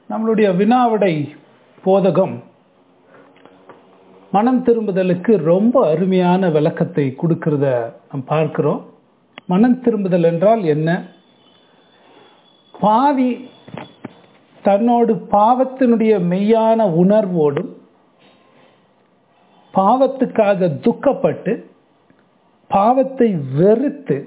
நம்மளுடைய வினாவிடை போதகம் மனம் திரும்புதலுக்கு ரொம்ப அருமையான விளக்கத்தை கொடுக்கிறத நாம் பார்க்கிறோம் மனம் திரும்புதல் என்றால் என்ன பாவி தன்னோடு பாவத்தினுடைய மெய்யான உணர்வோடும் பாவத்துக்காக துக்கப்பட்டு பாவத்தை வெறுத்து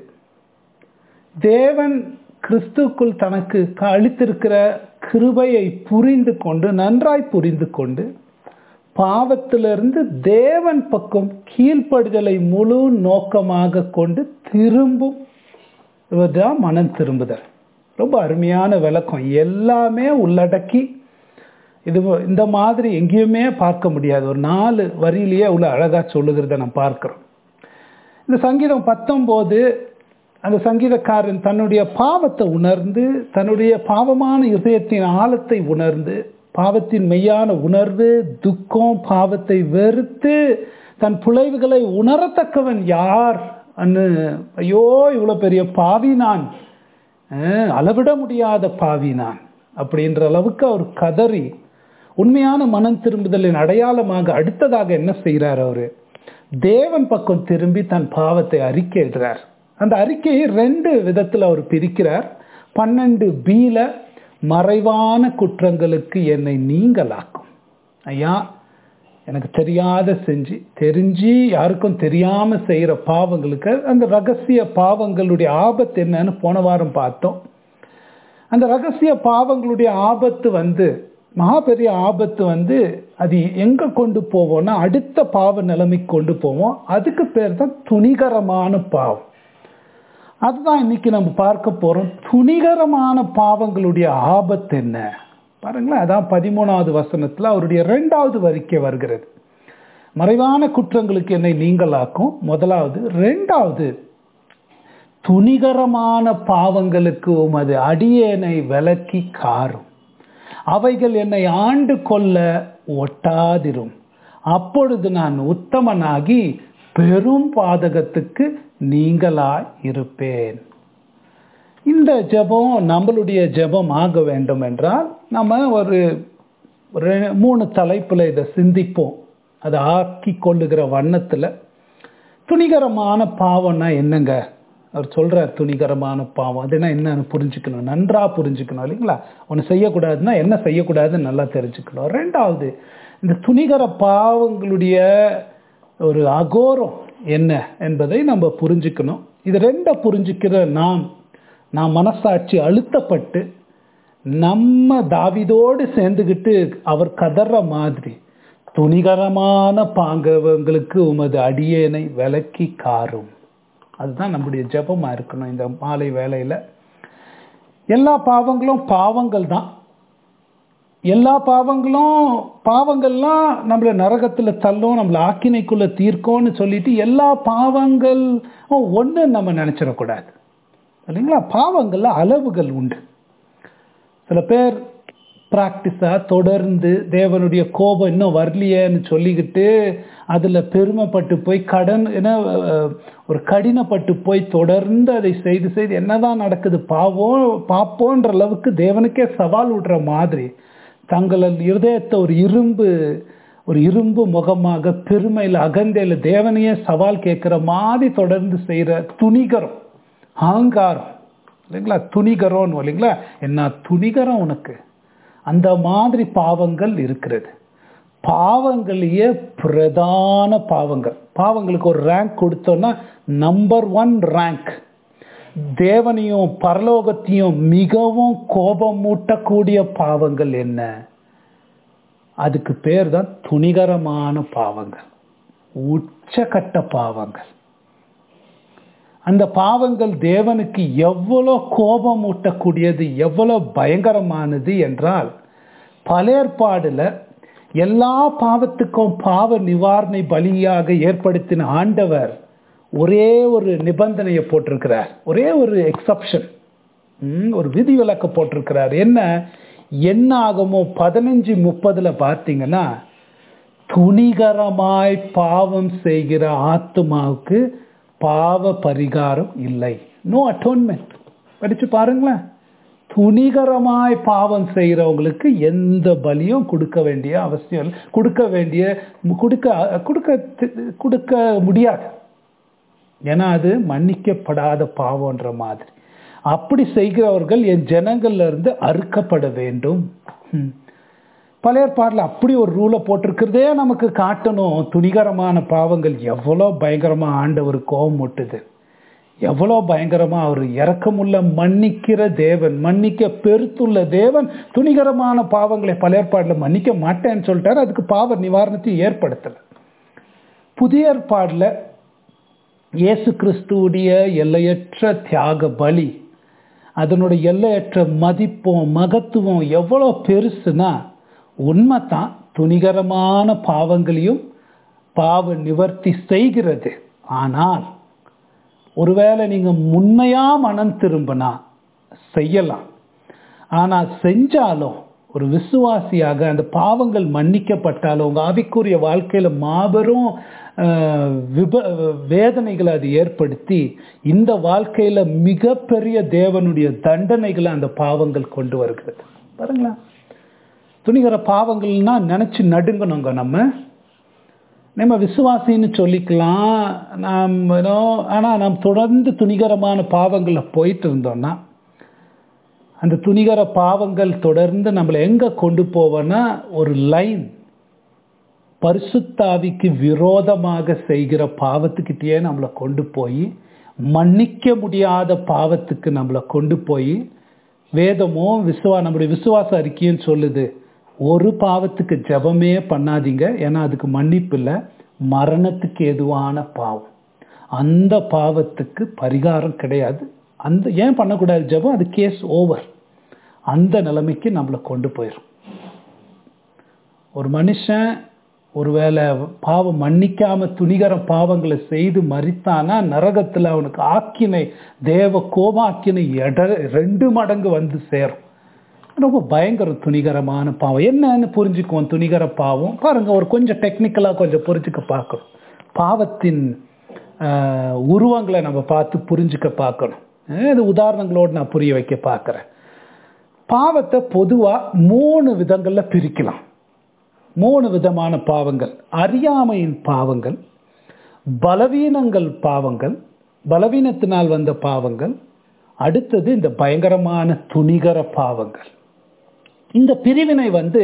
தேவன் கிறிஸ்துக்குள் தனக்கு அளித்திருக்கிற கிருபையை புரிந்து கொண்டு நன்றாய் புரிந்து கொண்டு பாவத்திலிருந்து தேவன் பக்கம் கீழ்ப்படுதலை முழு நோக்கமாக கொண்டு திரும்பும் இதுதான் மனம் திரும்புதல் ரொம்ப அருமையான விளக்கம் எல்லாமே உள்ளடக்கி இது இந்த மாதிரி எங்கேயுமே பார்க்க முடியாது ஒரு நாலு வரியிலேயே அவ்வளோ அழகா சொல்லுகிறத நான் பார்க்கிறோம் இந்த சங்கீதம் பத்தொம்போது அந்த சங்கீதக்காரன் தன்னுடைய பாவத்தை உணர்ந்து தன்னுடைய பாவமான இதயத்தின் ஆழத்தை உணர்ந்து பாவத்தின் மெய்யான உணர்வு துக்கம் பாவத்தை வெறுத்து தன் புலைவுகளை உணரத்தக்கவன் யார் அன்னு ஐயோ இவ்வளோ பெரிய பாவி நான் அளவிட முடியாத பாவி நான் அப்படின்ற அளவுக்கு அவர் கதறி உண்மையான மனம் திரும்புதலின் அடையாளமாக அடுத்ததாக என்ன செய்கிறார் அவரு தேவன் பக்கம் திரும்பி தன் பாவத்தை அறிக்கையிடுறார் அந்த அறிக்கையை ரெண்டு விதத்தில் அவர் பிரிக்கிறார் பன்னெண்டு பீல மறைவான குற்றங்களுக்கு என்னை நீங்களாக்கும் ஐயா எனக்கு தெரியாத செஞ்சு தெரிஞ்சு யாருக்கும் தெரியாம செய்யற பாவங்களுக்கு அந்த ரகசிய பாவங்களுடைய ஆபத்து என்னன்னு போன வாரம் பார்த்தோம் அந்த ரகசிய பாவங்களுடைய ஆபத்து வந்து மகா பெரிய ஆபத்து வந்து அது எங்க கொண்டு போவோம்னா அடுத்த பாவ நிலைமைக்கு கொண்டு போவோம் அதுக்கு பேர் தான் துணிகரமான பாவம் அதுதான் இன்னைக்கு நம்ம பார்க்க போறோம் துணிகரமான பாவங்களுடைய ஆபத்து என்ன பாருங்களேன் அதான் பதிமூணாவது வசனத்துல அவருடைய இரண்டாவது வரிக்கை வருகிறது மறைவான குற்றங்களுக்கு என்னை நீங்களாக்கும் முதலாவது ரெண்டாவது துணிகரமான பாவங்களுக்கு உமது அடியேனை விலக்கி காரும் அவைகள் என்னை ஆண்டு கொள்ள ஒட்டாதிரும் அப்பொழுது நான் உத்தமனாகி பெரும் பாதகத்துக்கு நீங்களாய் இருப்பேன் இந்த ஜபம் நம்மளுடைய ஜபம் ஆக வேண்டும் என்றால் நம்ம ஒரு மூணு தலைப்புல இதை சிந்திப்போம் அதை ஆக்கி கொள்ளுகிற வண்ணத்துல துணிகரமான பாவம்னா என்னங்க அவர் சொல்றார் துணிகரமான பாவம் அதுனா என்னன்னு புரிஞ்சுக்கணும் நன்றா புரிஞ்சுக்கணும் இல்லைங்களா ஒன்று செய்யக்கூடாதுன்னா என்ன செய்யக்கூடாதுன்னு நல்லா தெரிஞ்சுக்கணும் ரெண்டாவது இந்த துணிகர பாவங்களுடைய ஒரு அகோரம் என்ன என்பதை நம்ம புரிஞ்சுக்கணும் இது ரெண்டை புரிஞ்சுக்கிற நாம் நாம் மனசாட்சி அழுத்தப்பட்டு நம்ம தாவிதோடு சேர்ந்துக்கிட்டு அவர் கதற மாதிரி துணிகரமான பாங்கவங்களுக்கு உமது அடியேனை விலக்கி காரும் அதுதான் நம்முடைய ஜபமா இருக்கணும் இந்த மாலை வேலையில எல்லா பாவங்களும் பாவங்கள் தான் எல்லா பாவங்களும் பாவங்கள்லாம் நம்மள நரகத்துல தள்ளும் நம்மள ஆக்கினைக்குள்ள தீர்க்கோன்னு சொல்லிட்டு எல்லா பாவங்கள் ஒன்று நம்ம நினைச்சிடக்கூடாது இல்லைங்களா பாவங்கள்ல அளவுகள் உண்டு சில பேர் ப்ராக்டிஸாக தொடர்ந்து தேவனுடைய கோபம் இன்னும் வரலையேன்னு சொல்லிக்கிட்டு அதில் பெருமைப்பட்டு போய் கடன் என்ன ஒரு கடினப்பட்டு போய் தொடர்ந்து அதை செய்து செய்து என்னதான் நடக்குது பாவம் பார்ப்போன்ற அளவுக்கு தேவனுக்கே சவால் விடுற மாதிரி தங்கள் இருதயத்தை ஒரு இரும்பு ஒரு இரும்பு முகமாக பெருமையில் அகந்தையில் தேவனையே சவால் கேட்குற மாதிரி தொடர்ந்து செய்கிற துணிகரம் அகங்காரம் இல்லைங்களா துணிகரம் இல்லைங்களா என்ன துணிகரம் உனக்கு அந்த மாதிரி பாவங்கள் இருக்கிறது பாவங்களையே பிரதான பாவங்கள் பாவங்களுக்கு ஒரு ரேங்க் கொடுத்தோம்னா நம்பர் ஒன் ரேங்க் தேவனையும் பரலோகத்தையும் மிகவும் கோபம் மூட்டக்கூடிய பாவங்கள் என்ன அதுக்கு பேர் தான் துணிகரமான பாவங்கள் உச்சகட்ட பாவங்கள் அந்த பாவங்கள் தேவனுக்கு எவ்வளோ கோபம் ஊட்டக்கூடியது எவ்வளோ பயங்கரமானது என்றால் பலேற்பாடுல எல்லா பாவத்துக்கும் பாவ நிவாரணை பலியாக ஏற்படுத்தின ஆண்டவர் ஒரே ஒரு நிபந்தனையை போட்டிருக்கிறார் ஒரே ஒரு எக்ஸப்ஷன் ஒரு விதி விலக்க போட்டிருக்கிறார் என்ன என்ன ஆகுமோ பதினஞ்சு முப்பதுல பார்த்தீங்கன்னா துணிகரமாய் பாவம் செய்கிற ஆத்மாவுக்கு பாவ பரிகாரம் இல்லை நோ அட்டோன்மெண்ட் படிச்சு பாருங்களேன் துணிகரமாய் பாவம் செய்கிறவங்களுக்கு எந்த பலியும் கொடுக்க வேண்டிய அவசியம் இல்லை கொடுக்க வேண்டிய கொடுக்க கொடுக்க கொடுக்க முடியாது ஏன்னா அது மன்னிக்கப்படாத பாவம்ன்ற மாதிரி அப்படி செய்கிறவர்கள் என் ஜனங்கள்ல இருந்து அறுக்கப்பட வேண்டும் ம். பழைய ஏற்பாட்டில் அப்படி ஒரு ரூலை போட்டிருக்கிறதே நமக்கு காட்டணும் துணிகரமான பாவங்கள் எவ்வளோ பயங்கரமா ஆண்டவர் கோபம் முட்டுது எவ்வளோ பயங்கரமா அவர் இரக்கமுள்ள மன்னிக்கிற தேவன் மன்னிக்க பெருத்துள்ள தேவன் துணிகரமான பாவங்களை பழைய ஏற்பாட்டில் மன்னிக்க மாட்டேன்னு சொல்லிட்டாரு அதுக்கு பாவ நிவாரணத்தை ஏற்படுத்தல புதிய ஏற்பாடில் இயேசு கிறிஸ்துவுடைய எல்லையற்ற தியாக பலி அதனுடைய எல்லையற்ற மதிப்பும் மகத்துவம் எவ்வளோ பெருசுனா உண்மைதான் துணிகரமான பாவங்களையும் பாவ நிவர்த்தி செய்கிறது ஆனால் ஒருவேளை நீங்க உண்மையா மனம் திரும்பினா செய்யலாம் ஆனா செஞ்சாலும் ஒரு விசுவாசியாக அந்த பாவங்கள் மன்னிக்கப்பட்டாலும் உங்க ஆவிக்குரிய வாழ்க்கையில மாபெரும் அஹ், விப வேதனைகளை அது ஏற்படுத்தி இந்த வாழ்க்கையில மிகப்பெரிய தேவனுடைய தண்டனைகளை அந்த பாவங்கள் கொண்டு வருகிறது பாருங்களேன் துணிகர பாவங்கள்னா நினைச்சு நடுங்கணுங்க நம்ம நம்ம விசுவாசின்னு சொல்லிக்கலாம் நாம் ஏதோ ஆனால் நாம் தொடர்ந்து துணிகரமான பாவங்களில் போயிட்டு இருந்தோம்னா அந்த துணிகர பாவங்கள் தொடர்ந்து நம்மளை எங்கே கொண்டு போவோன்னா ஒரு லைன் பரிசுத்தாவிக்கு விரோதமாக செய்கிற பாவத்துக்கிட்டேயே நம்மளை கொண்டு போய் மன்னிக்க முடியாத பாவத்துக்கு நம்மளை கொண்டு போய் வேதமோ விசுவா நம்முடைய விசுவாச அறிக்கையும் சொல்லுது ஒரு பாவத்துக்கு ஜெபமே பண்ணாதீங்க ஏன்னா அதுக்கு மன்னிப்பு இல்லை மரணத்துக்கு எதுவான பாவம் அந்த பாவத்துக்கு பரிகாரம் கிடையாது அந்த ஏன் பண்ணக்கூடாது ஜெபம் அது கேஸ் ஓவர் அந்த நிலைமைக்கு நம்மளை கொண்டு போயிடும் ஒரு மனுஷன் ஒருவேளை பாவம் மன்னிக்காம துணிகர பாவங்களை செய்து மறித்தானா நரகத்துல அவனுக்கு ஆக்கினை தேவ கோபாக்கினை எட ரெண்டு மடங்கு வந்து சேரும் ரொம்ப பயங்கர துணிகரமான பாவம் என்னன்னு புரிஞ்சுக்குவோம் துணிகர பாவம் பாருங்க ஒரு கொஞ்சம் டெக்னிக்கலா கொஞ்சம் புரிஞ்சுக்க பார்க்கணும் பாவத்தின் ஆஹ், உருவங்களை நம்ம பார்த்து புரிஞ்சுக்க பார்க்கணும் அஹ், இது உதாரணங்களோடு நான் புரிய வைக்க பார்க்குறேன் பாவத்தை பொதுவா மூணு விதங்கள்ல பிரிக்கலாம் மூணு விதமான பாவங்கள் அறியாமையின் பாவங்கள் பலவீனங்கள் பாவங்கள் பலவீனத்தினால் வந்த பாவங்கள் அடுத்தது இந்த பயங்கரமான துணிகர பாவங்கள் இந்த பிரிவினை வந்து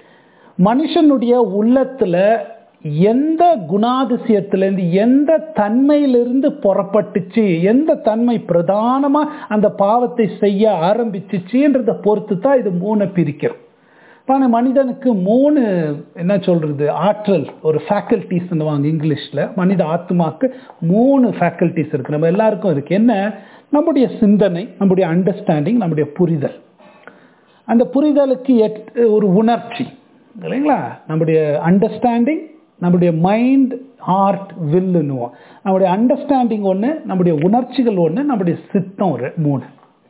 மனுஷனுடைய உள்ளத்துல எந்த குணாதிசயத்திலிருந்து எந்த தன்மையிலிருந்து புறப்பட்டுச்சு எந்த தன்மை பிரதானமா அந்த பாவத்தை செய்ய ஆரம்பிச்சுச்சுன்றதை பொறுத்து தான் இது மூணை பிரிக்கிறோம் பான மனிதனுக்கு மூணு என்ன சொல்றது ஆற்றல் ஒரு ஃபேக்கல்டிஸ்ன்னுவாங்க இங்கிலீஷ்ல மனித ஆத்மாக்கு மூணு ஃபேக்கல்டிஸ் இருக்கு நம்ம எல்லாருக்கும் இருக்கு என்ன நம்முடைய சிந்தனை நம்முடைய அண்டர்ஸ்டாண்டிங் நம்முடைய புரிதல் அந்த புரிதலுக்கு எட் ஒரு உணர்ச்சி இல்லைங்களா நம்முடைய அண்டர்ஸ்டாண்டிங் நம்முடைய மைண்ட் ஹார்ட் வில்லுன்னுவோம் நம்முடைய அண்டர்ஸ்டாண்டிங் ஒன்று நம்முடைய உணர்ச்சிகள் ஒன்று நம்முடைய சித்தம் ஒரு மூணு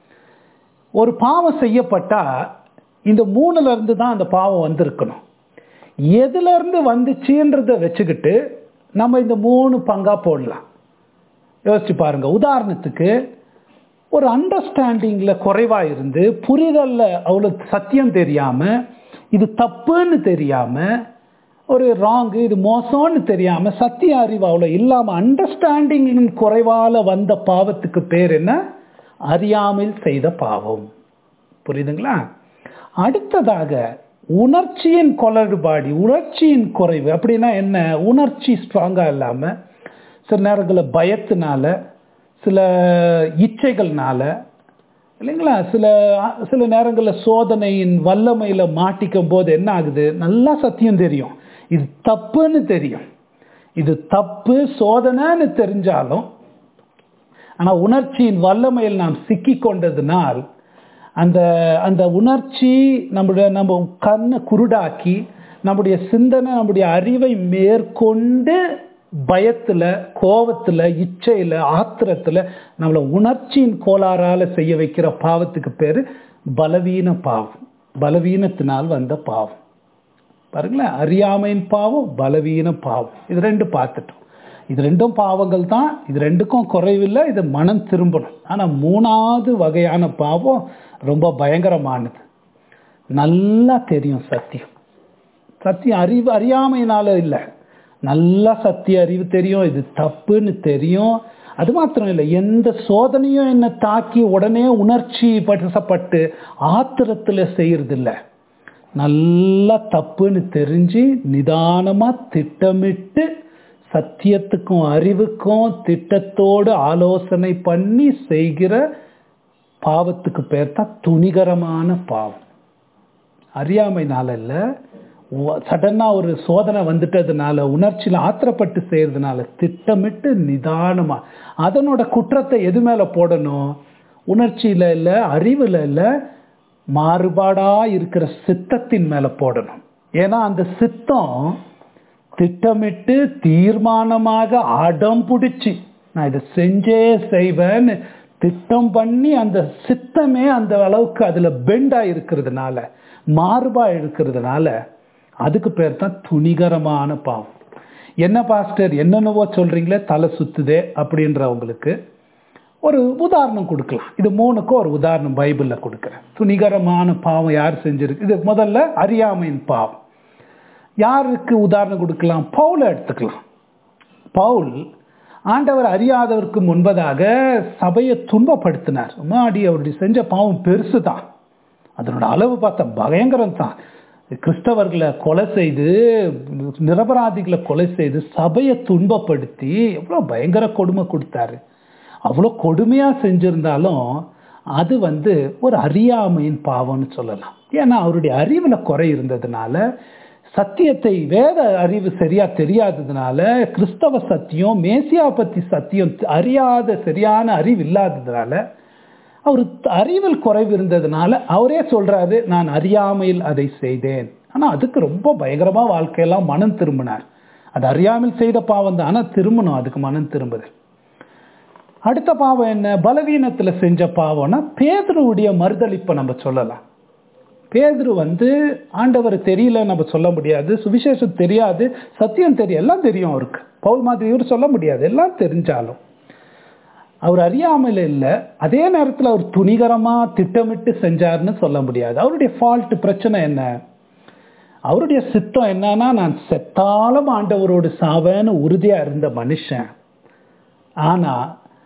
ஒரு பாவம் செய்யப்பட்டா இந்த மூணுல இருந்து தான் அந்த பாவம் வந்திருக்கணும் எதுல இருந்து வந்துச்சுன்றத வச்சுக்கிட்டு நம்ம இந்த மூணு பங்கா போடலாம் யோசிச்சு பாருங்க உதாரணத்துக்கு ஒரு அண்டர்ஸ்டாண்டிங்ல குறைவா இருந்து புரிதல்ல அவ்வளவு சத்தியம் தெரியாம இது தப்புன்னு தெரியாம ஒரு ராங்கு இது மோசம்னு தெரியாம சத்திய அறிவு அவ்வளவு இல்லாம அண்டர்ஸ்டாண்டிங் குறைவால வந்த பாவத்துக்கு பேர் என்ன அறியாமல் செய்த பாவம் புரியுதுங்களா அடுத்ததாக உணர்ச்சியின் குளறுபாடி உணர்ச்சியின் குறைவு அப்படின்னா என்ன உணர்ச்சி ஸ்ட்ராங்கா இல்லாம சில நேரங்களில் பயத்தினால சில இச்சைகள்னால இல்லைங்களா சில சில நேரங்களில் சோதனையின் வல்லமையில மாட்டிக்கும் போது என்ன ஆகுது நல்லா சத்தியம் தெரியும் இது தப்புன்னு தெரியும் இது தப்பு சோதனைன்னு தெரிஞ்சாலும் ஆனா உணர்ச்சியின் வல்லமையில் நாம் சிக்கி கொண்டதுனால் அந்த அந்த உணர்ச்சி நம்முடைய நம்ம கண்ணை குருடாக்கி நம்முடைய சிந்தனை நம்முடைய அறிவை மேற்கொண்டு பயத்துல கோபத்துல இச்சையில ஆத்திரத்துல நம்மளை உணர்ச்சியின் கோளாறால செய்ய வைக்கிற பாவத்துக்கு பேரு பலவீன பாவம் பலவீனத்தினால் வந்த பாவம் பாருங்களேன் அறியாமையின் பாவம் பலவீன பாவம் இது ரெண்டு பார்த்துட்டோம் இது ரெண்டும் பாவங்கள் தான் இது ரெண்டுக்கும் குறைவில்லை இது மனம் திரும்பணும் ஆனா மூணாவது வகையான பாவம் ரொம்ப பயங்கரமானது நல்லா தெரியும் சத்தியம் சத்தியம் அறிவு அறியாமையினால இல்லை நல்லா சத்திய அறிவு தெரியும் இது தப்புன்னு தெரியும் அது மாத்திரம் இல்லை எந்த சோதனையும் என்ன தாக்கி உடனே உணர்ச்சி பட்டு ஆத்திரத்தில் செய்யறது இல்லை நல்லா தப்புன்னு தெரிஞ்சு நிதானமா திட்டமிட்டு சத்தியத்துக்கும் அறிவுக்கும் திட்டத்தோடு ஆலோசனை பண்ணி செய்கிற பாவத்துக்கு பேர் தான் துணிகரமான பாவம் அறியாமைனால இல்லை சடனா ஒரு சோதனை வந்துட்டதுனால உணர்ச்சியில் ஆத்திரப்பட்டு செய்யறதுனால திட்டமிட்டு நிதானமா அதனோட குற்றத்தை எது மேல போடணும் உணர்ச்சியில இல்லை அறிவுல இல்லை மாறுபாடா இருக்கிற சித்தத்தின் மேல போடணும் ஏன்னா அந்த சித்தம் திட்டமிட்டு தீர்மானமாக அடம் பிடிச்சி நான் இதை செஞ்சே செய்வேன்னு திட்டம் பண்ணி அந்த சித்தமே அந்த அளவுக்கு அதுல பெண்டா இருக்கிறதுனால மாறுபா இருக்கிறதுனால அதுக்கு பேர் தான் துணிகரமான பாவம் என்ன பாஸ்டர் என்னென்னவோ சொல்றீங்களே தலை சுத்துதே அப்படின்றவங்களுக்கு ஒரு உதாரணம் கொடுக்கலாம் இது மூணுக்கும் ஒரு உதாரணம் பைபிள்ல கொடுக்குறேன் துணிகரமான பாவம் யார் செஞ்சிருக்கு இது முதல்ல அறியாமையின் பாவம் யாருக்கு உதாரணம் கொடுக்கலாம் பவுல எடுத்துக்கலாம் பவுல் ஆண்டவர் அறியாதவருக்கு முன்பதாக சபையை துன்பப்படுத்தினார் மாடி அவருடைய செஞ்ச பாவம் பெருசு தான் அதனோட அளவு பார்த்தா பயங்கரம் தான் கிறிஸ்தவர்களை கொலை செய்து நிரபராதிகளை கொலை செய்து சபையை துன்பப்படுத்தி எவ்வளோ பயங்கர கொடுமை கொடுத்தாரு அவ்வளோ கொடுமையாக செஞ்சிருந்தாலும் அது வந்து ஒரு அறியாமையின் பாவம்னு சொல்லலாம் ஏன்னா அவருடைய அறிவில் குறை இருந்ததுனால சத்தியத்தை வேத அறிவு சரியா தெரியாததுனால கிறிஸ்தவ சத்தியம் மேசியா பத்தி சத்தியம் அறியாத சரியான அறிவு இல்லாததுனால அவர் அறிவில் குறைவு இருந்ததுனால அவரே சொல்றாரு நான் அறியாமையில் அதை செய்தேன் ஆனா அதுக்கு ரொம்ப பயங்கரமா வாழ்க்கையெல்லாம் மனம் திரும்பினார் அது அறியாமல் செய்த பாவம் தான் ஆனா திரும்பணும் அதுக்கு மனம் திரும்புது அடுத்த பாவம் என்ன பலவீனத்துல செஞ்ச பாவம்னா பேதருடைய மறுதளிப்பை நம்ம சொல்லலாம் பேதுரு வந்து ஆண்டவர் தெரியல நம்ம சொல்ல முடியாது சுவிசேஷம் தெரியாது சத்தியம் தெரியும் எல்லாம் தெரியும் அவருக்கு பவுல் மாதிரி இவர் சொல்ல முடியாது எல்லாம் தெரிஞ்சாலும் அவர் அறியாமல் இல்லை அதே நேரத்தில் அவர் துணிகரமா திட்டமிட்டு செஞ்சாருன்னு சொல்ல முடியாது அவருடைய ஃபால்ட் பிரச்சனை என்ன அவருடைய சித்தம் என்னன்னா நான் செத்தாலும் ஆண்டவரோடு சாவேன்னு உறுதியா இருந்த மனுஷன் ஆனா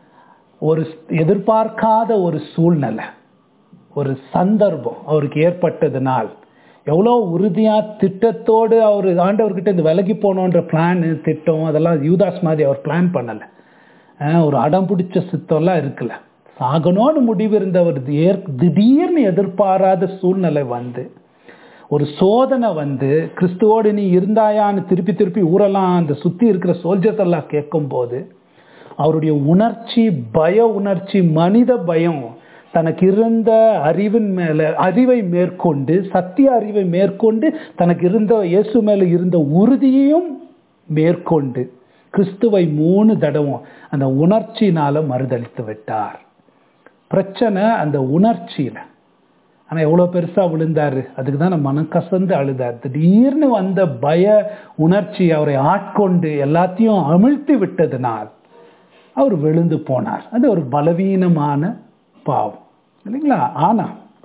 ஒரு எதிர்பார்க்காத ஒரு சூழ்நிலை ஒரு சந்தர்ப்பம் அவருக்கு ஏற்பட்டதுனால் எவ்வளோ உறுதியா திட்டத்தோடு அவர் ஆண்டவர்கிட்ட இந்த விலகி போனோன்ற பிளான் திட்டம் அதெல்லாம் யூதாஸ் மாதிரி அவர் பிளான் பண்ணலை ஒரு அடம் பிடிச்ச சித்தம்லாம் இருக்குல்ல சாகணும்னு முடிவு இருந்தவர் ஏற் திடீர்னு எதிர்பாராத சூழ்நிலை வந்து ஒரு சோதனை வந்து கிறிஸ்துவோடு நீ இருந்தாயான்னு திருப்பி திருப்பி ஊரெல்லாம் அந்த சுத்தி இருக்கிற சோல்ஜர்ஸ் எல்லாம் கேட்கும் போது அவருடைய உணர்ச்சி பய உணர்ச்சி மனித பயம் தனக்கு இருந்த அறிவின் மேல அறிவை மேற்கொண்டு சத்திய அறிவை மேற்கொண்டு தனக்கு இருந்த இயேசு மேல இருந்த உறுதியையும் மேற்கொண்டு கிறிஸ்துவை மூணு தடவும் அந்த உணர்ச்சினால மறுதளித்து விட்டார் பிரச்சனை அந்த உணர்ச்சியில ஆனா எவ்வளவு பெருசா விழுந்தாரு அதுக்கு தான் மனம் கசந்து அழுதார் திடீர்னு வந்த பய உணர்ச்சி அவரை ஆட்கொண்டு எல்லாத்தையும் அமிழ்த்தி விட்டதுனால் அவர் விழுந்து போனார் அது ஒரு பலவீனமான பாவம் இல்லைங்களா ஆனா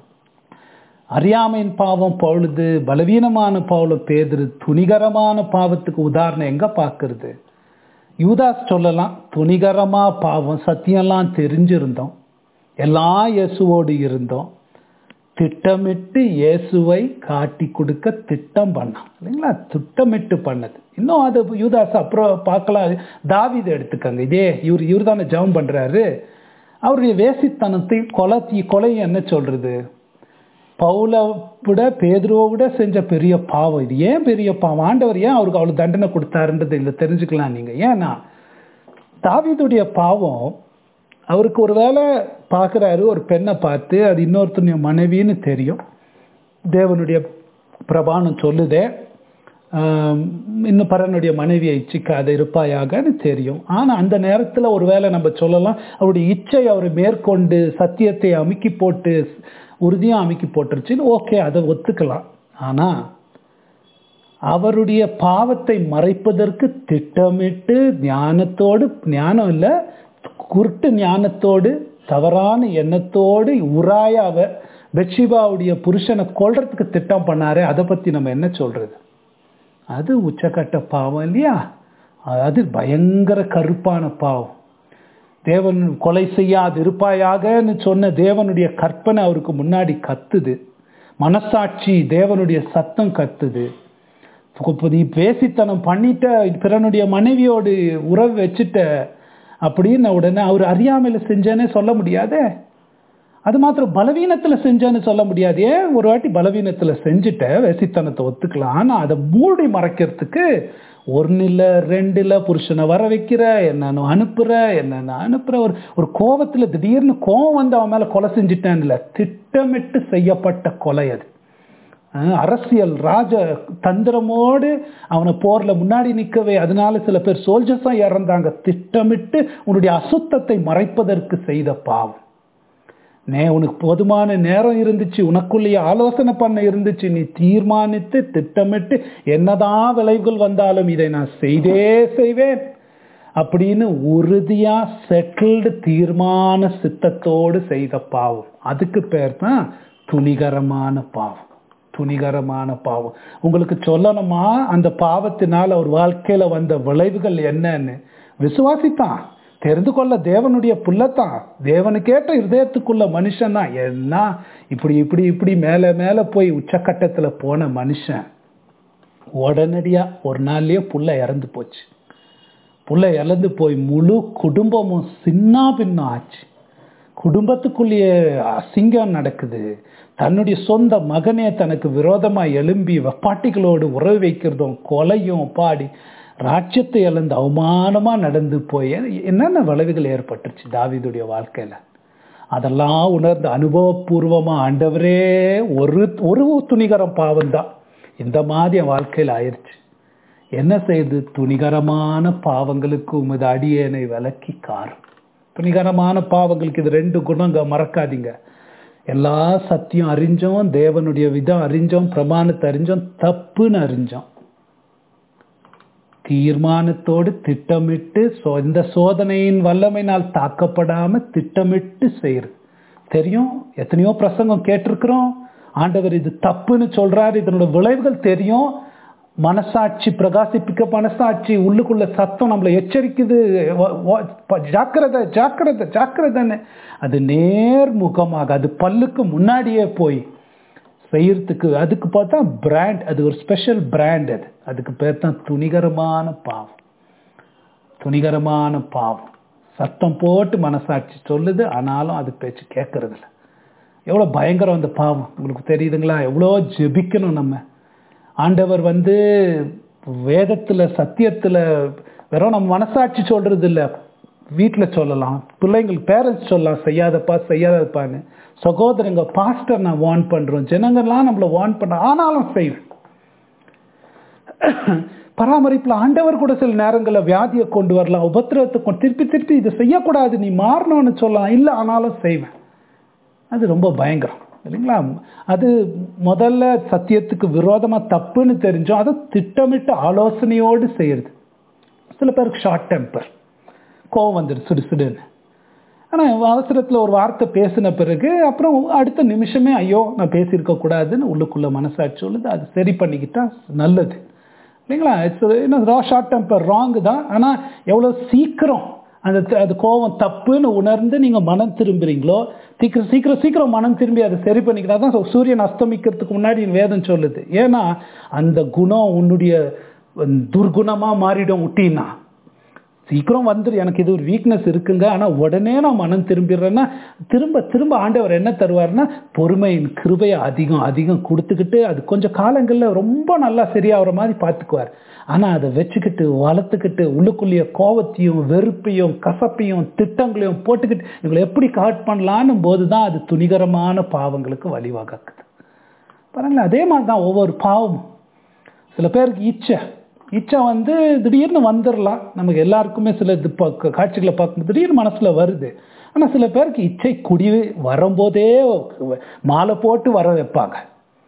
அறியாமையின் பாவம் பொழுது பலவீனமான பாவம் பேதுரு துணிகரமான பாவத்துக்கு உதாரணம் எங்க பார்க்கறது யூதாஸ் சொல்லலாம் துணிகரமா பாவம் சத்தியம்லாம் தெரிஞ்சிருந்தோம் எல்லாம் இயேசுவோடு இருந்தோம் திட்டமிட்டு இயேசுவை காட்டி கொடுக்க திட்டம் பண்ணான் இல்லைங்களா திட்டமிட்டு பண்ணது இன்னும் அது யூதாஸ் அப்புறம் பார்க்கலாம் தாவிதை எடுத்துக்கங்க இதே இவர் இவர் தானே ஜெபம் பண்றாரு அவருடைய வேசித்தனத்தை கொலை கொலை என்ன சொல்றது பவுல விட பேதுருவை விட செஞ்ச பெரிய பாவம் இது ஏன் பெரிய பாவம் ஆண்டவர் ஏன் அவருக்கு அவ்வளவு தண்டனை கொடுத்தாருன்றது இல்லை தெரிஞ்சுக்கலாம் நீங்க ஏன்னா தாவிதுடைய பாவம் அவருக்கு ஒரு வேளை பார்க்குறாரு ஒரு பெண்ணை பார்த்து அது இன்னொருத்தனுடைய மனைவின்னு தெரியும் தேவனுடைய பிரபானம் சொல்லுதே இன்னும் பரனுடைய மனைவியை இச்சிக்காத இருப்பாயாகன்னு தெரியும் ஆனால் அந்த நேரத்தில் ஒரு வேளை நம்ம சொல்லலாம் அவருடைய இச்சை அவர் மேற்கொண்டு சத்தியத்தை அமுக்கி போட்டு உறுதியாக அமுக்கி போட்டுருச்சுன்னு ஓகே அதை ஒத்துக்கலாம் ஆனால் அவருடைய பாவத்தை மறைப்பதற்கு திட்டமிட்டு ஞானத்தோடு ஞானம் இல்ல குருட்டு ஞானத்தோடு தவறான எண்ணத்தோடு உராயாவ பெட்சிபாவுடைய புருஷனை கொல்றதுக்கு திட்டம் பண்ணாரே அதை பத்தி நம்ம என்ன சொல்றது அது உச்சக்கட்ட பாவம் இல்லையா அது பயங்கர கருப்பான பாவம் தேவன் கொலை செய்யாது இருப்பாயாகன்னு சொன்ன தேவனுடைய கற்பனை அவருக்கு முன்னாடி கத்துது மனசாட்சி தேவனுடைய சத்தம் கத்துது இப்போ நீ பேசித்தனம் பண்ணிட்ட பிறனுடைய மனைவியோடு உறவு வச்சுட்ட அப்படின்னு உடனே அவர் அறியாமையில செஞ்சேன்னே சொல்ல முடியாதே அது மாத்திரம் பலவீனத்துல செஞ்சேன்னு சொல்ல முடியாது ஏன் ஒரு வாட்டி பலவீனத்துல செஞ்சுட்ட வேசித்தனத்தை ஒத்துக்கலாம் ஆனா அதை மூடி மறைக்கிறதுக்கு ஒன்னுல ரெண்டுல புருஷனை வர வைக்கிற என்னன்னு அனுப்புற என்னன்னு அனுப்புற ஒரு ஒரு கோபத்துல திடீர்னு கோவம் வந்து அவன் மேல கொலை செஞ்சுட்டேன்ல திட்டமிட்டு செய்யப்பட்ட கொலை அது அரசியல் ராஜ தந்திரமோடு அவனை போர்ல முன்னாடி நிற்கவே அதனால சில பேர் சோல்ஜர்ஸா இறந்தாங்க திட்டமிட்டு உன்னுடைய அசுத்தத்தை மறைப்பதற்கு செய்த பாவம் நே உனக்கு போதுமான நேரம் இருந்துச்சு உனக்குள்ளேயே ஆலோசனை பண்ண இருந்துச்சு நீ தீர்மானித்து திட்டமிட்டு என்னதான் விளைவுகள் வந்தாலும் இதை நான் செய்தே செய்வேன் அப்படின்னு உறுதியா செட்டில்டு தீர்மான சித்தத்தோடு செய்த பாவம் அதுக்கு பேர் தான் துணிகரமான பாவம் துணிகரமான பாவம் உங்களுக்கு சொல்லணுமா அந்த பாவத்தினால் அவர் வாழ்க்கையில வந்த விளைவுகள் என்னன்னு விசுவாசித்தான் தெரிந்து கொள்ள தேவனுடைய புள்ளத்தான் தேவனுக்கேற்ற இருதயத்துக்குள்ள மனுஷன் தான் என்ன இப்படி இப்படி இப்படி மேல மேல போய் உச்சக்கட்டத்துல போன மனுஷன் உடனடியா ஒரு நாள்லயே புள்ள இறந்து போச்சு புள்ள இறந்து போய் முழு குடும்பமும் சின்ன பின்னம் ஆச்சு குடும்பத்துக்குள்ளேயே அசிங்கம் நடக்குது தன்னுடைய சொந்த மகனே தனக்கு விரோதமா எழும்பி வெப்பாட்டிகளோடு உறவு வைக்கிறதும் கொலையும் பாடி ராஜ்யத்தை இழந்து அவமானமா நடந்து போய் என்னென்ன விளைவுகள் ஏற்பட்டுருச்சு தாவிதுடைய வாழ்க்கையில அதெல்லாம் உணர்ந்து அனுபவபூர்வமா ஆண்டவரே ஒரு ஒரு துணிகரம் பாவம் தான் இந்த மாதிரி என் வாழ்க்கையில் ஆயிடுச்சு என்ன செய்து துணிகரமான பாவங்களுக்கு உமது அடியேனை விலக்கி காரும் துணிகரமான பாவங்களுக்கு இது ரெண்டு குணங்க மறக்காதீங்க எல்லா சத்தியம் அறிஞ்சோம் தேவனுடைய விதம் அறிஞ்சோம் பிரமாணத்தை அறிஞ்சோம் தப்புன்னு அறிஞ்சோம் தீர்மானத்தோடு திட்டமிட்டு இந்த சோதனையின் வல்லமையினால் தாக்கப்படாம திட்டமிட்டு செய்யறது தெரியும் எத்தனையோ பிரசங்கம் கேட்டிருக்கிறோம் ஆண்டவர் இது தப்புன்னு சொல்றாரு இதனோட விளைவுகள் தெரியும் மனசாட்சி பிரகாசிப்பிக்க மனசாட்சி உள்ளுக்குள்ள சத்தம் நம்மளை எச்சரிக்குது ஜாக்கிரதை ஜாக்கிரதை ஜாக்கிரதைன்னு அது நேர்முகமாக அது பல்லுக்கு முன்னாடியே போய் செய்யறதுக்கு அதுக்கு பார்த்தா பிராண்ட் அது ஒரு ஸ்பெஷல் பிராண்ட் அது அதுக்கு பேர் தான் துணிகரமான பாவம் துணிகரமான பாவம் சத்தம் போட்டு மனசாட்சி சொல்லுது ஆனாலும் அது பேச்சு கேட்கறது இல்லை எவ்வளோ பயங்கரம் அந்த பாவம் உங்களுக்கு தெரியுதுங்களா எவ்வளோ ஜெபிக்கணும் நம்ம ஆண்டவர் வந்து வேதத்துல சத்தியத்துல வெறும் நம்ம மனசாட்சி சொல்றது இல்லை வீட்டில் சொல்லலாம் பிள்ளைங்களுக்கு பேரண்ட்ஸ் சொல்லலாம் செய்யாதப்பா செய்யாதப்பான்னு சகோதரங்க பாஸ்டர் நான் வார்ன் பண்றோம் ஜனங்கள்லாம் நம்மளை வார்ன் பண்ண ஆனாலும் செய்வேன் பராமரிப்புல ஆண்டவர் கூட சில நேரங்களில் வியாதியை கொண்டு வரலாம் உபத்திரத்தை கொண்டு திருப்பி திருப்பி இதை செய்யக்கூடாது நீ மாறணும்னு சொல்லலாம் இல்லை ஆனாலும் செய்வேன் அது ரொம்ப பயங்கரம் இல்லைங்களா அது முதல்ல சத்தியத்துக்கு விரோதமா தப்புன்னு தெரிஞ்சோம் அதை திட்டமிட்டு ஆலோசனையோடு செய்யறது சில பேருக்கு ஷார்ட் டெம்பர் கோவம் வந்துடுது சுடு சுடுன்னு ஆனால் அவசரத்தில் ஒரு வார்த்தை பேசின பிறகு அப்புறம் அடுத்த நிமிஷமே ஐயோ நான் பேசியிருக்க கூடாதுன்னு உள்ளுக்குள்ள மனசாட்சி சொல்லுது அது சரி பண்ணிக்கிட்டா நல்லது இல்லைங்களா இட்ஸ் ஷார்ட் டெம்பர் ராங்கு தான் ஆனால் எவ்வளோ சீக்கிரம் அந்த அது கோபம் தப்புன்னு உணர்ந்து நீங்கள் மனம் திரும்புறீங்களோ சீக்கிரம் சீக்கிரம் சீக்கிரம் மனம் திரும்பி அதை சரி பண்ணிக்கிட்டா தான் சூரியன் அஸ்தமிக்கிறதுக்கு முன்னாடி வேதம் சொல்லுது ஏன்னா அந்த குணம் உன்னுடைய துர்குணமாக மாறிடும் விட்டின்னா சீக்கிரம் வந்துரு எனக்கு இது ஒரு வீக்னஸ் இருக்குங்க ஆனால் உடனே நான் மனம் திரும்பிடுறேன்னா திரும்ப திரும்ப ஆண்டவர் என்ன தருவார்னா பொறுமையின் கிருபையை அதிகம் அதிகம் கொடுத்துக்கிட்டு அது கொஞ்சம் காலங்களில் ரொம்ப நல்லா சரியாகிற மாதிரி பார்த்துக்குவார் ஆனால் அதை வச்சுக்கிட்டு வளர்த்துக்கிட்டு உள்ளுக்குள்ளேயே கோவத்தையும் வெறுப்பையும் கசப்பையும் திட்டங்களையும் போட்டுக்கிட்டு இவங்களை எப்படி காட் பண்ணலான்னு போது தான் அது துணிகரமான பாவங்களுக்கு வழிவகுக்குது பாருங்களேன் அதே மாதிரி தான் ஒவ்வொரு பாவமும் சில பேருக்கு இச்சை இச்சை வந்து திடீர்னு வந்துடலாம் நமக்கு எல்லாருக்குமே சில இது காட்சிகளை பார்க்கும்போது திடீர்னு மனசில் வருது ஆனால் சில பேருக்கு இச்சை குடி வரும்போதே மாலை போட்டு வர வைப்பாங்க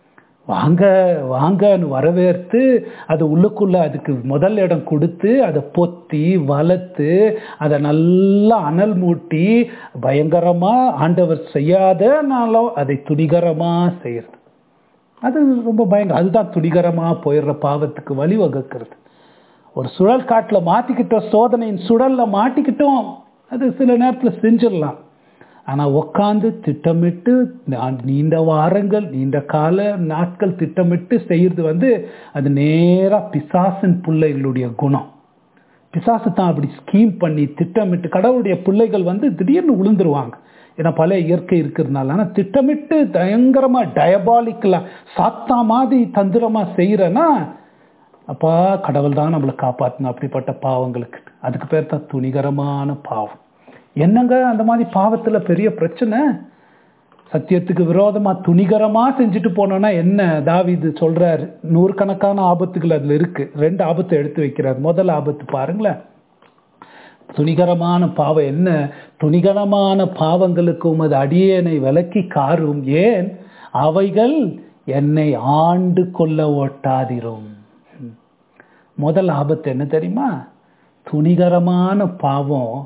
வாங்க வாங்கன்னு வரவேற்று அது உள்ளுக்குள்ள அதுக்கு முதல் இடம் கொடுத்து அதை பொத்தி வளர்த்து அதை நல்லா அனல் மூட்டி பயங்கரமா ஆண்டவர் செய்யாதனாலும் அதை துணிகரமா செய்யறது அது ரொம்ப பயங்கர அதுதான் துணிகரமா போயிடுற பாவத்துக்கு வழிவகுக்கிறது ஒரு சுழல் காட்டுல மாட்டிக்கிட்டோம் சோதனையின் சுழல்ல மாட்டிக்கிட்டோம் அது சில நேரத்துல செஞ்சிடலாம் ஆனா உக்காந்து திட்டமிட்டு நான் நீண்ட வாரங்கள் நீண்ட கால நாட்கள் திட்டமிட்டு செய்யறது வந்து அது நேரா பிசாசின் பிள்ளைகளுடைய குணம் பிசாசு தான் அப்படி ஸ்கீம் பண்ணி திட்டமிட்டு கடவுளுடைய பிள்ளைகள் வந்து திடீர்னு விழுந்துருவாங்க ஏன்னா பல இயற்கை இருக்கிறதுனால ஆனால் திட்டமிட்டு பயங்கரமா டயபாலிக்கலா சாத்தா மாதிரி தந்திரமா செய்யறேன்னா அப்பா கடவுள் தான் நம்மளை காப்பாற்றணும் அப்படிப்பட்ட பாவங்களுக்கு அதுக்கு பேர் தான் துணிகரமான பாவம் என்னங்க அந்த மாதிரி பாவத்துல பெரிய பிரச்சனை சத்தியத்துக்கு விரோதமா துணிகரமா செஞ்சுட்டு போனோம்னா என்ன தாவிது சொல்றாரு நூறுக்கணக்கான ஆபத்துகள் அதுல இருக்கு ரெண்டு ஆபத்தை எடுத்து வைக்கிறார் முதல் ஆபத்து பாருங்களேன் துணிகரமான பாவம் என்ன துணிகரமான பாவங்களுக்கு உமது அடியேனை விலக்கி காரும் ஏன் அவைகள் என்னை ஆண்டு கொள்ள ஓட்டாதிரும் முதல் ஆபத்து என்ன தெரியுமா துணிகரமான பாவம்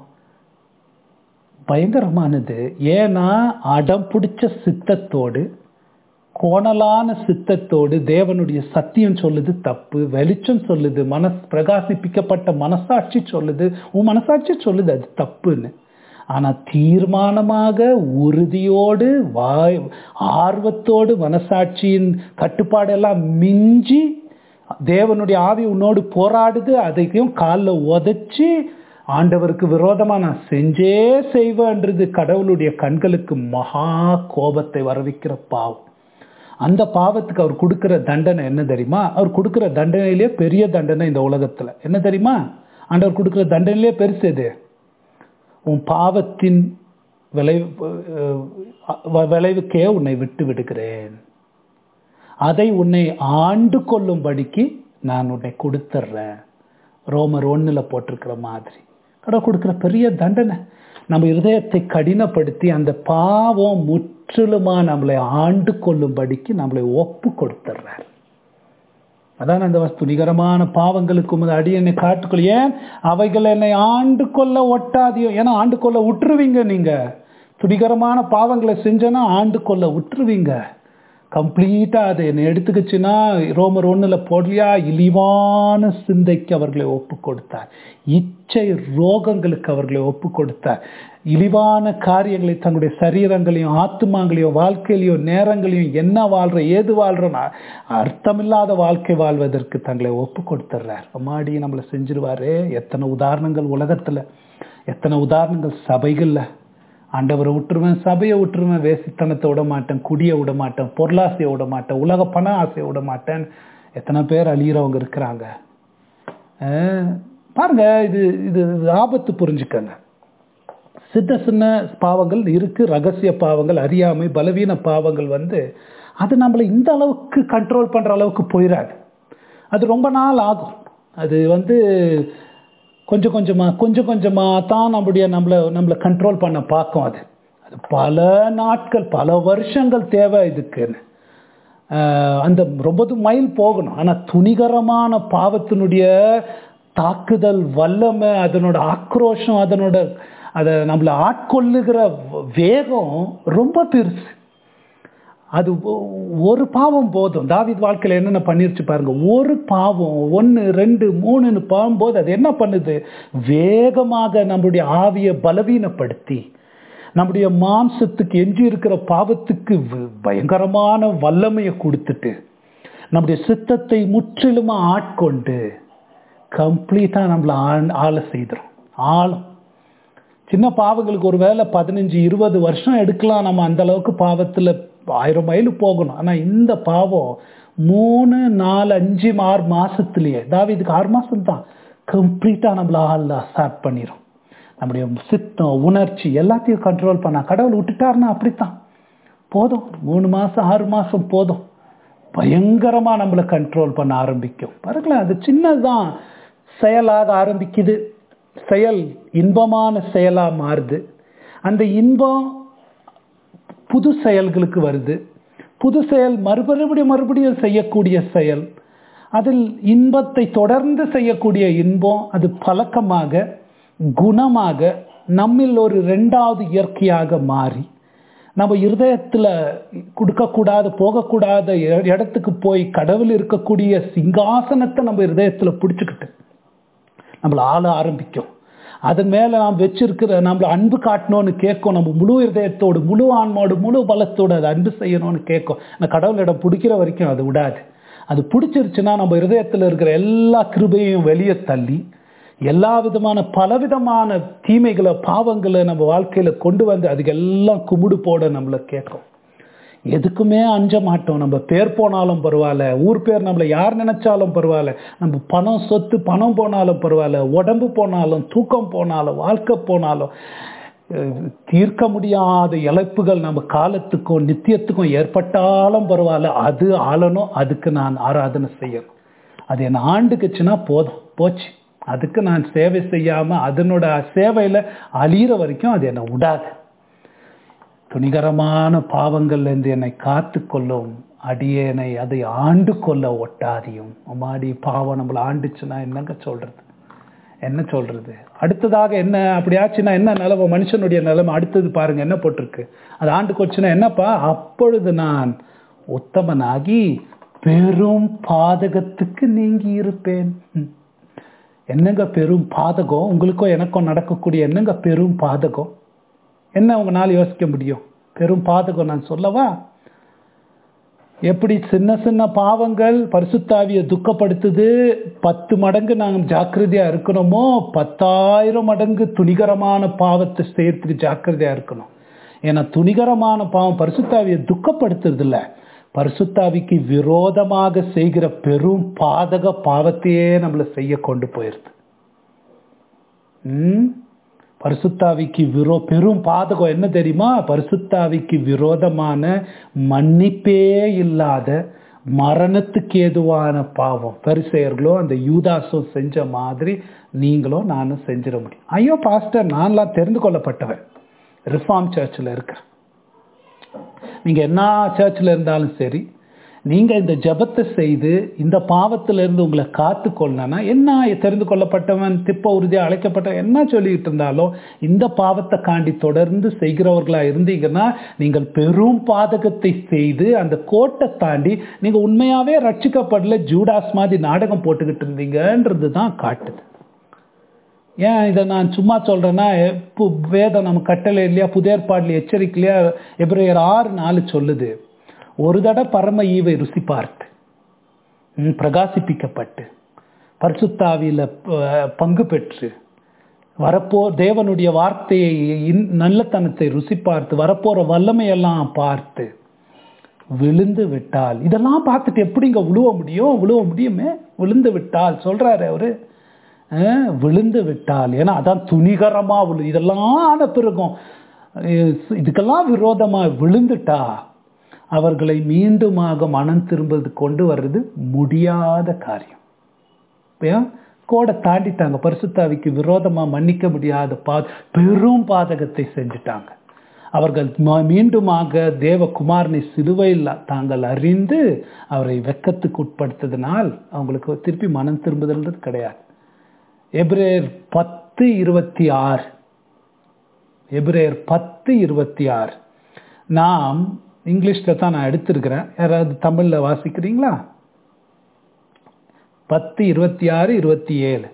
பயங்கரமானது ஏன்னா அடம் பிடிச்ச சித்தத்தோடு கோணலான சித்தத்தோடு தேவனுடைய சத்தியம் சொல்லுது தப்பு வெளிச்சம் சொல்லுது மனஸ் பிரகாசிப்பிக்கப்பட்ட மனசாட்சி சொல்லுது உன் மனசாட்சி சொல்லுது அது தப்புன்னு ஆனா தீர்மானமாக உறுதியோடு வாய் ஆர்வத்தோடு மனசாட்சியின் கட்டுப்பாடெல்லாம் மிஞ்சி தேவனுடைய ஆவி உன்னோடு போராடுது அதையும் காலில் உதச்சி ஆண்டவருக்கு விரோதமா நான் செஞ்சே செய்வேன்றது கடவுளுடைய கண்களுக்கு மகா கோபத்தை வரவிக்கிற பாவம் அந்த பாவத்துக்கு அவர் கொடுக்கிற தண்டனை என்ன தெரியுமா அவர் கொடுக்கிற தண்டனையிலேயே பெரிய தண்டனை இந்த உலகத்துல என்ன தெரியுமா ஆண்டவர் கொடுக்கிற தண்டனையிலேயே பெருசு எது உன் பாவத்தின் விளைவு விளைவுக்கே உன்னை விட்டு விடுகிறேன் அதை உன்னை ஆண்டு கொள்ளும்படிக்கு நான் உன்னை கொடுத்துட்றேன் ரோமர் ஒன்னுல போட்டிருக்கிற மாதிரி கடவுள் கொடுக்கிற பெரிய தண்டனை நம்ம இருதயத்தை கடினப்படுத்தி அந்த பாவம் முற்றிலுமா நம்மளை ஆண்டு கொள்ளும்படிக்கு நம்மளை ஒப்பு கொடுத்துட்றார் அதான் அந்த துணிகரமான பாவங்களுக்கு உமது அடியனை காட்டுக்கொள் ஏன் அவைகள் என்னை ஆண்டு கொள்ள ஒட்டாதியோ ஏன்னா ஆண்டு கொள்ள விட்டுருவீங்க நீங்க துணிகரமான பாவங்களை செஞ்சனா ஆண்டு கொள்ள விட்டுருவீங்க கம்ப்ளீட்டா அதை என்னை எடுத்துக்கிச்சுன்னா ரோமர் ஒண்ணுல போடலையா இழிவான சிந்தைக்கு அவர்களை ஒப்பு கொடுத்தார் இச்சை ரோகங்களுக்கு அவர்களை ஒப்பு கொடுத்தார் இழிவான காரியங்களை தங்களுடைய சரீரங்களையும் ஆத்மாங்களையும் வாழ்க்கையிலையும் நேரங்களையும் என்ன வாழ்ற ஏது வாழ்றோன்னா அர்த்தமில்லாத வாழ்க்கை வாழ்வதற்கு தங்களை ஒப்பு கொடுத்துட்றார் அம்மாடி நம்மளை செஞ்சிருவாரு எத்தனை உதாரணங்கள் உலகத்துல எத்தனை உதாரணங்கள் சபைகள்ல ஆண்டவரை விட்டுருவேன் சபையை விட்டுருவேன் வேசித்தனத்தை விட மாட்டேன் குடியை விட மாட்டேன் பொருளாசையை விட மாட்டேன் உலக பண ஆசையை விட மாட்டேன் எத்தனை பேர் அழியிறவங்க இருக்கிறாங்க பாருங்க இது இது ஆபத்து புரிஞ்சுக்கங்க சின்ன சின்ன பாவங்கள் இருக்கு ரகசிய பாவங்கள் அறியாமை பலவீன பாவங்கள் வந்து அது நம்மளை இந்த அளவுக்கு கண்ட்ரோல் பண்ற அளவுக்கு போயிடாது அது ரொம்ப நாள் ஆகும் அது வந்து கொஞ்சம் கொஞ்சமாக கொஞ்சம் கொஞ்சமாக தான் நம்முடைய நம்மளை நம்மளை கண்ட்ரோல் பண்ண பார்க்கும் அது அது பல நாட்கள் பல வருஷங்கள் தேவை இதுக்குன்னு அந்த ரொம்ப மைல் போகணும் ஆனால் துணிகரமான பாவத்தினுடைய தாக்குதல் வல்லமை அதனோட ஆக்ரோஷம் அதனோட அதை நம்மளை ஆட்கொள்ளுகிற வேகம் ரொம்ப பெருசு அது ஒரு பாவம் போதும் தாவித் வாழ்க்கையில் என்னென்ன பண்ணிருச்சு பாருங்க ஒரு பாவம் ஒன்று ரெண்டு மூணுன்னு போகும்போது அது என்ன பண்ணுது வேகமாக நம்முடைய ஆவியை பலவீனப்படுத்தி நம்முடைய மாம்சத்துக்கு எஞ்சி இருக்கிற பாவத்துக்கு பயங்கரமான வல்லமையை கொடுத்துட்டு நம்முடைய சித்தத்தை முற்றிலுமா ஆட்கொண்டு கம்ப்ளீட்டா நம்மள ஆளை செய்துரும் ஆழம் சின்ன பாவங்களுக்கு ஒரு வேலை பதினஞ்சு இருபது வருஷம் எடுக்கலாம் நம்ம அந்த அளவுக்கு பாவத்துல ஆயிரம் மைல் போகணும் ஆனா இந்த பாவம் மூணு நாலு அஞ்சு ஆறு மாசத்துலயே தாவி இதுக்கு ஆறு மாசம் தான் கம்ப்ளீட்டா நம்மள ஆள் ஸ்டார்ட் பண்ணிடும் நம்முடைய சித்தம் உணர்ச்சி எல்லாத்தையும் கண்ட்ரோல் பண்ணா கடவுள் விட்டுட்டாருன்னா அப்படித்தான் போதும் மூணு மாசம் ஆறு மாசம் போதும் பயங்கரமா நம்மளை கண்ட்ரோல் பண்ண ஆரம்பிக்கும் பாருங்களேன் அது சின்னதுதான் செயலாக ஆரம்பிக்குது செயல் இன்பமான செயலா மாறுது அந்த இன்பம் புது செயல்களுக்கு வருது புது செயல் மறுபடியும் மறுபடியும் செய்யக்கூடிய செயல் அதில் இன்பத்தை தொடர்ந்து செய்யக்கூடிய இன்பம் அது பழக்கமாக குணமாக நம்மில் ஒரு ரெண்டாவது இயற்கையாக மாறி நம்ம இருதயத்தில் கொடுக்கக்கூடாது போகக்கூடாத இட- இடத்துக்கு போய் கடவுள் இருக்கக்கூடிய சிங்காசனத்தை நம்ம இருதயத்தில் பிடிச்சிக்கிட்டு நம்மளை ஆள ஆரம்பிக்கும் அதன் மேல நாம் வச்சிருக்கிற நம்மள அன்பு காட்டணும்னு கேட்கும் நம்ம முழு இதயத்தோடு முழு ஆன்மாவோடு முழு பலத்தோடு அதை அன்பு செய்யணும்னு கேட்கும் அந்த கடவுளிடம் பிடிக்கிற வரைக்கும் அது விடாது அது பிடிச்சிருச்சுன்னா நம்ம இருதயத்தில் இருக்கிற எல்லா கிருபையும் வெளியே தள்ளி எல்லா விதமான பலவிதமான தீமைகளை பாவங்களை நம்ம வாழ்க்கையில கொண்டு வந்து அதுக்கெல்லாம் கும்பிடு போட நம்மளை கேட்கும் எதுக்குமே அஞ்ச மாட்டோம் நம்ம பேர் போனாலும் பரவாயில்ல ஊர் பேர் நம்மளை யார் நினைச்சாலும் பரவாயில்ல நம்ம பணம் சொத்து பணம் போனாலும் பரவாயில்ல உடம்பு போனாலும் தூக்கம் போனாலும் வாழ்க்கை போனாலும் அஹ், தீர்க்க முடியாத இழப்புகள் நம்ம காலத்துக்கும் நித்தியத்துக்கும் ஏற்பட்டாலும் பரவாயில்ல அது ஆளணும் அதுக்கு நான் ஆராதனை செய்யணும் அது என்னை ஆண்டுக்குச்சுன்னா போதும் போச்சு அதுக்கு நான் சேவை செய்யாம அதனோட சேவையில அழியிற வரைக்கும் அது என்னை விடாது துணிகரமான பாவங்கள்லேருந்து என்னை காத்து கொள்ளும் அடியேனை அதை ஆண்டு கொள்ள ஒட்டாதியும் அம்மாடி பாவம் நம்மளை ஆண்டுச்சுன்னா என்னங்க சொல்றது என்ன சொல்றது அடுத்ததாக என்ன அப்படியாச்சுன்னா என்ன நிலைமை மனுஷனுடைய நிலைமை அடுத்தது பாருங்க என்ன போட்டிருக்கு அது ஆண்டு கொச்சுன்னா என்னப்பா அப்பொழுது நான் உத்தமனாகி பெரும் பாதகத்துக்கு நீங்கி இருப்பேன் ம். என்னங்க பெரும் பாதகம் உங்களுக்கும் எனக்கும் நடக்கக்கூடிய என்னங்க பெரும் பாதகம் என்ன உங்களால் யோசிக்க முடியும் பெரும் பாதகம் நான் சொல்லவா எப்படி சின்ன சின்ன பாவங்கள் பரிசுத்தாவியை துக்கப்படுத்துது பத்து மடங்கு நாங்கள் ஜாக்கிரதையா இருக்கணுமோ பத்தாயிரம் மடங்கு துணிகரமான பாவத்தை செய்யறதுக்கு ஜாக்கிரதையா இருக்கணும் ஏன்னா துணிகரமான பாவம் பரிசுத்தாவியை துக்கப்படுத்துறது இல்ல பரிசுத்தாவிக்கு விரோதமாக செய்கிற பெரும் பாதக பாவத்தையே நம்மளை செய்ய கொண்டு போயிருது ம் பரிசுத்தாவிக்கு விரோ பெரும் பாதகம் என்ன தெரியுமா பரிசுத்தாவிக்கு விரோதமான மன்னிப்பே இல்லாத மரணத்துக்கு ஏதுவான பாவம் பரிசெயர்களும் அந்த யூதாசும் செஞ்ச மாதிரி நீங்களும் நானும் செஞ்சிட முடியும் ஐயோ பாஸ்டர் நான்லாம் தெரிந்து கொள்ளப்பட்டவன் ரிஃபார்ம் சர்ச்சில் இருக்கிறேன் நீங்க என்ன சர்ச்சில் இருந்தாலும் சரி நீங்க இந்த ஜெபத்தை செய்து இந்த பாவத்துல இருந்து உங்களை காத்து கொள்ளனா என்ன தெரிந்து கொள்ளப்பட்டவன் திப்ப உறுதியா அழைக்கப்பட்டவன் என்ன சொல்லிட்டு இருந்தாலும் இந்த பாவத்தை காண்டி தொடர்ந்து செய்கிறவர்களா இருந்தீங்கன்னா நீங்கள் பெரும் பாதகத்தை செய்து அந்த கோட்டை தாண்டி நீங்க உண்மையாவே ரட்சிக்கப்படல ஜூடாஸ் மாதிரி நாடகம் போட்டுக்கிட்டு இருந்தீங்கன்றது தான் காட்டுது ஏன் இதை நான் சும்மா சொல்றேன்னா இப்போ வேதம் நம்ம கட்டளை இல்லையா புதேற்பாடுல எச்சரிக்கையா எப்ரேயர் ஆறு நாலு சொல்லுது ஒரு தடவை பரம ஈவை ருசி பார்த்து ம், பிரகாசிப்பிக்கப்பட்டு பரிசுத்தாவியில ப- பங்கு பெற்று வரப்போ தேவனுடைய வார்த்தையை இன்- நல்லத்தனத்தை ருசி பார்த்து வரப்போற வல்லமையெல்லாம் பார்த்து விழுந்து விட்டால் இதெல்லாம் பார்த்துட்டு எப்படிங்க விழுவ முடியும் விழுவ முடியுமே விழுந்து விட்டால் சொல்றாரு அவரு அஹ், விழுந்து விட்டால் ஏன்னா அதான் துணிகரமா விழு இதெல்லாம் ஆன பிறகும் அஹ், இதுக்கெல்லாம் விரோதமா விழுந்துட்டா அவர்களை மீண்டுமாக மனம் திரும்பது கொண்டு வர்றது முடியாத காரியம் ஏன்? கோடை தாண்டிட்டாங்க பரிசுத்தாவிக்கு விரோதமா மன்னிக்க முடியாத பா பெரும் பாதகத்தை செஞ்சுட்டாங்க அவர்கள் ம- மீண்டுமாக தேவகுமாரனை சிலுவையில் தாங்கள் அறிந்து அவரை வெக்கத்துக்கு உட்படுத்ததினால் அவங்களுக்கு திருப்பி மனம் திரும்புதல்ன்றது கிடையாது எபிரேயர் பத்து இருபத்தி ஆறு எபிரேயர் பத்து இருபத்தி ஆறு நாம் இங்கிலீஷ்ல தான் நான் எடுத்திருக்கிறேன் யாராவது தமிழ்ல வாசிக்கிறீங்களா பத்து இருபத்தி ஆறு இருபத்தி ஏழு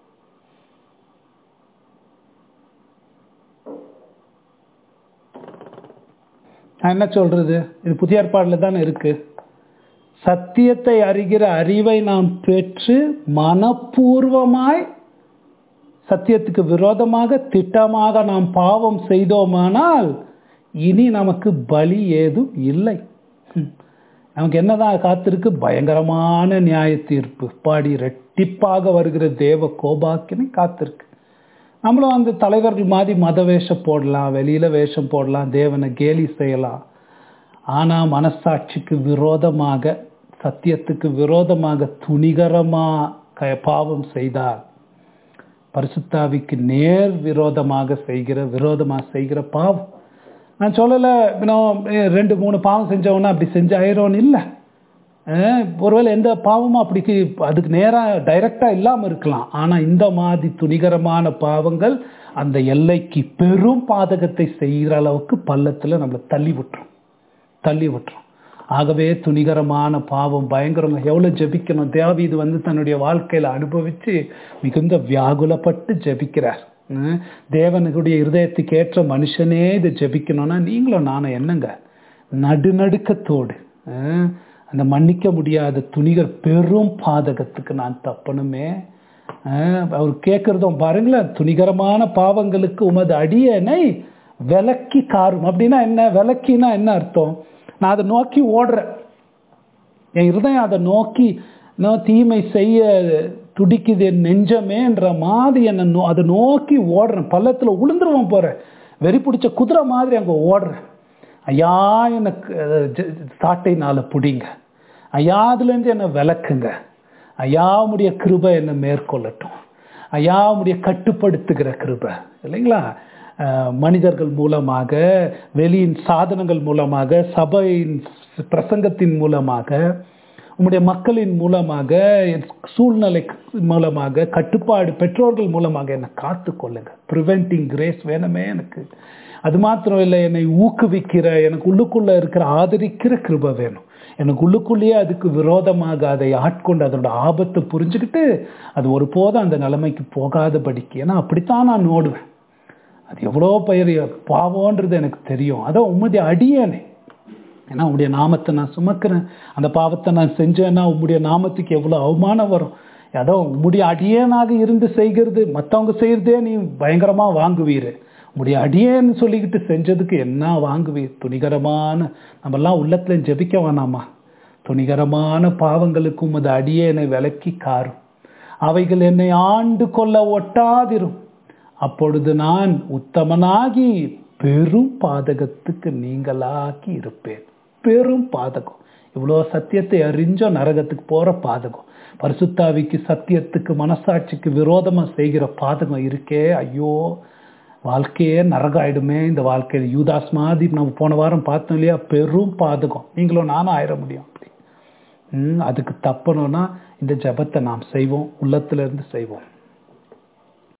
நான் என்ன சொல்றது இது புதிய ஏற்பாடுல தானே இருக்கு சத்தியத்தை அறிகிற அறிவை நாம் பெற்று மனப்பூர்வமாய் சத்தியத்துக்கு விரோதமாக திட்டமாக நாம் பாவம் செய்தோமானால் இனி நமக்கு பலி ஏதும் இல்லை ஹம். நமக்கு என்னதான் காத்திருக்கு பயங்கரமான நியாய தீர்ப்பு பாடி ரெட்டிப்பாக வருகிற தேவ கோபாக்கினை காத்திருக்கு நம்மளும் அந்த தலைவர்கள் மாதிரி மத வேஷம் போடலாம் வெளியில வேஷம் போடலாம் தேவனை கேலி செய்யலாம் ஆனா மனசாட்சிக்கு விரோதமாக சத்தியத்துக்கு விரோதமாக துணிகரமா க- பாவம் செய்தால் பரிசுத்தாவிக்கு நேர் விரோதமாக செய்கிற விரோதமாக செய்கிற பாவம் நான் சொல்லலை இன்னும் ரெண்டு மூணு பாவம் செஞ்சவனா அப்படி செஞ்ச ஆயிரோன்னு இல்லை அஹ் ஒருவேளை எந்த பாவமும் அப்படிக்கு அதுக்கு நேராக டைரக்டாக இல்லாமல் இருக்கலாம் ஆனால் இந்த மாதிரி துணிகரமான பாவங்கள் அந்த எல்லைக்கு பெரும் பாதகத்தை செய்கிற அளவுக்கு பள்ளத்தில் நம்மளை தள்ளி விட்டுரும் தள்ளி விட்டுரும் ஆகவே துணிகரமான பாவம் பயங்கரம் எவ்வளோ ஜெபிக்கணும் தேவீது வந்து தன்னுடைய வாழ்க்கையில் அனுபவித்து மிகுந்த வியாகுலப்பட்டு ஜெபிக்கிறார் உம், தேவனுடைய இருதயத்துக்கு ஏற்ற மனுஷனே இதை ஜெபிக்கணும்னா நீங்களும் நானும் என்னங்க நடுநடுக்கத்தோடு உம், அந்த மன்னிக்க முடியாத துணிகர் பெரும் பாதகத்துக்கு நான் தப்பணுமே அஹ், அவர் கேட்கறதும் பாருங்களேன் துணிகரமான பாவங்களுக்கு உமது அடியனை விலக்கி காரும் அப்படின்னா என்ன விலக்கினா என்ன அர்த்தம் நான் அதை நோக்கி ஓடுறேன் என் இருதயம் அதை நோக்கி நான் தீமை செய்ய துடிக்குது என் நெஞ்சமேன்ற மாதிரி என்னை நோ அதை நோக்கி ஓடுறேன் பள்ளத்தில் உளுந்துருவோம் போகிறேன் வெறி பிடிச்ச குதிரை மாதிரி அங்கே ஓடுறேன் ஐயா எனக்கு அஹ், ஜ- சாட்டைனால பிடிங்க ஐயா அதுலேருந்து என்னை விளக்குங்க ஐயா உடைய கிருபை என்னை மேற்கொள்ளட்டும் ஐயா உடைய கட்டுப்படுத்துகிற கிருபை இல்லைங்களா அஹ், மனிதர்கள் மூலமாக வெளியின் சாதனங்கள் மூலமாக சபையின் பிரசங்கத்தின் மூலமாக உம்முடைய மக்களின் மூலமாக என் சூழ்நிலை மூலமாக கட்டுப்பாடு பெற்றோர்கள் மூலமாக என்னை காத்து கொள்ளுங்க ப்ரிவென்டிங் கிரேஸ் வேணுமே எனக்கு அது மாத்திரம் இல்லை என்னை ஊக்குவிக்கிற எனக்கு உள்ளுக்குள்ள இருக்கிற ஆதரிக்கிற கிருபை வேணும் எனக்கு உள்ளுக்குள்ளேயே அதுக்கு விரோதமாக அதை ஆட்கொண்டு அதோட ஆபத்தை புரிஞ்சுக்கிட்டு அது ஒருபோதும் அந்த நிலைமைக்கு போகாதபடிக்கு ஏன்னா அப்படித்தான் நான் ஓடுவேன் அது எவ்வளோ பெரிய பாவம்ன்றது எனக்கு தெரியும் அதான் உம்முடைய அடியேனே ஏன்னா உம்முடைய நாமத்தை நான் சுமக்கிறேன் அந்த பாவத்தை நான் செஞ்சேன்னா உம்முடைய நாமத்துக்கு எவ்வளோ அவமானம் வரும் அதான் உம்முடைய அடியேனாக இருந்து செய்கிறது மற்றவங்க செய்கிறதே நீ பயங்கரமாக வாங்குவீர் உம்முடைய அடியேன்னு சொல்லிக்கிட்டு செஞ்சதுக்கு என்ன வாங்குவீர் துணிகரமான நம்மெல்லாம் உள்ளத்துல ஜெபிக்க வேணாமா துணிகரமான பாவங்களுக்கு உமது அடியேனை விலக்கி காரும் அவைகள் என்னை ஆண்டு கொள்ள ஒட்டாதிரும் அப்பொழுது நான் உத்தமனாகி பெரும் பாதகத்துக்கு நீங்களாக்கி இருப்பேன் பெரும் பாதகம் இவ்வளோ சத்தியத்தை அறிஞ்சோ நரகத்துக்கு போற பாதகம் பரிசுத்தாவிக்கு சத்தியத்துக்கு மனசாட்சிக்கு விரோதமா செய்கிற பாதகம் இருக்கே ஐயோ வாழ்க்கையே நரகம் ஆயிடுமே இந்த வாழ்க்கையில் யூதாஸ் மாதிரி நம்ம போன வாரம் பார்த்தோம் இல்லையா பெரும் பாதகம் நீங்களும் நானும் ஆயிட முடியும் அப்படி ம், அதுக்கு தப்பணும்னா இந்த ஜெபத்தை நாம் செய்வோம் உள்ளத்துல இருந்து செய்வோம்